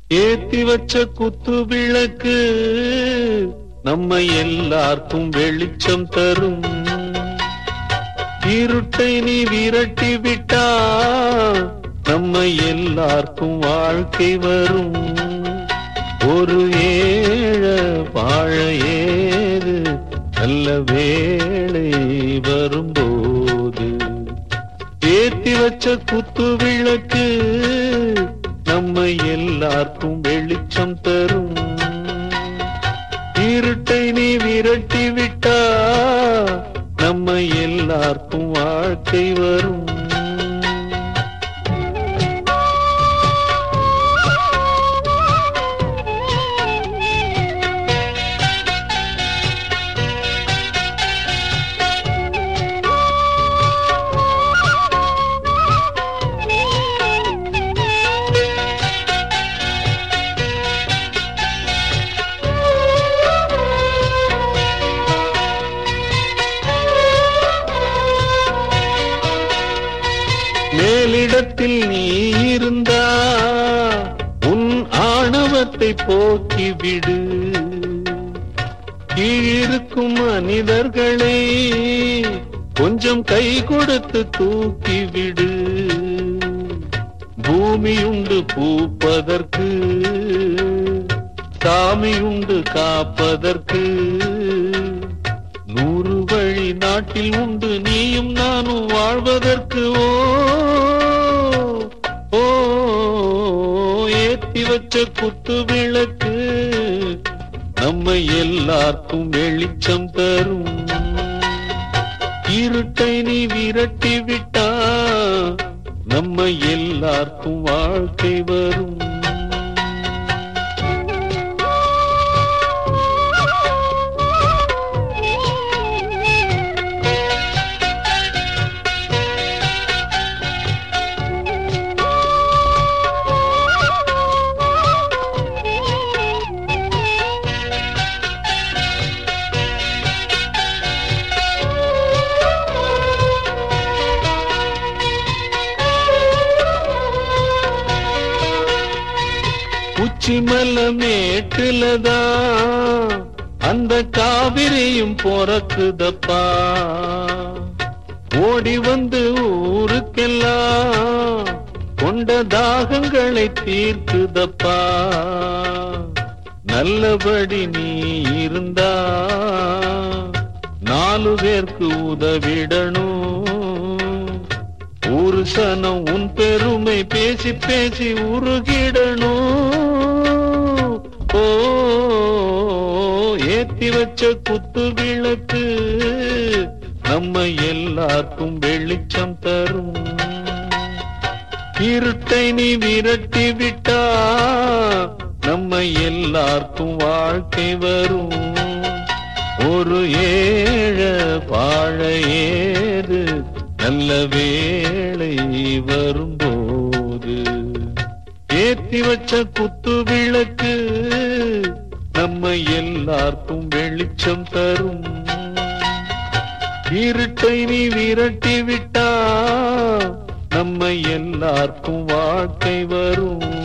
ஏத்தி வச்ச குத்து விளக்கு நம்ம எல்லாருக்கும் வெளிச்சம் தரும் இருட்டை நீ விரட்டி விட்டா நம்ம எல்லாருக்கும் வாழ்க்கை வரும் ஒரு ஏழ வாழ ஏது நல்ல வேளை வரும்போது ஏத்தி வச்ச குத்து விளக்கு நம்ம எல்லாருக்கும் வெளிச்சம் தரும் இருட்டை நீ விரட்டி விட்டா நம்ம எல்லாருக்கும் வாழ்க்கை வரும் மேலிடத்தில் நீ இருந்தா உன் ஆணவத்தை போக்கிவிடு கீழிருக்கும் மனிதர்களை கொஞ்சம் கை கொடுத்து தூக்கிவிடு பூமியுண்டு பூப்பதற்கு சாமியுண்டு காப்பதற்கு நூறு வழி நாட்டில் உண்டு நீயும் நானும் வாழ்வதற்கு ஓ ஓ ஏத்தி வச்ச குத்து விளக்கு நம்ம எல்லாருக்கும் வெளிச்சம் தரும் இருட்டை நீ விரட்டி விட்டா நம்ம எல்லாருக்கும் வாழ்க்கை வரும் உச்சிமல மேட்டுலதான் அந்த காவிரியும் பொறக்குதப்பா ஓடி வந்து ஊருக்கெல்லாம் கொண்ட தாகங்களை தீர்க்குதப்பா நல்லபடி நீ இருந்தா நாலு பேருக்கு உதவிடணும் ஒரு சனம் உன் பெருமை பேசி பேசி உருகிடணும் ஓ ஏத்தி வச்ச குத்து விளக்கு நம்ம எல்லாருக்கும் வெளிச்சம் தரும் இருட்டை நீ விரட்டி விட்டா நம்ம எல்லாருக்கும் வாழ்க்கை வரும் ஒரு ஏழ வாழ ஏது நல்ல வேளை வரும்போது ஏத்தி வச்ச குத்து விளக்கு நம்ம எல்லாருக்கும் வெளிச்சம் தரும் இருட்டை நீ விரட்டி விட்டா நம்ம எல்லாருக்கும் வாழ்க்கை வரும்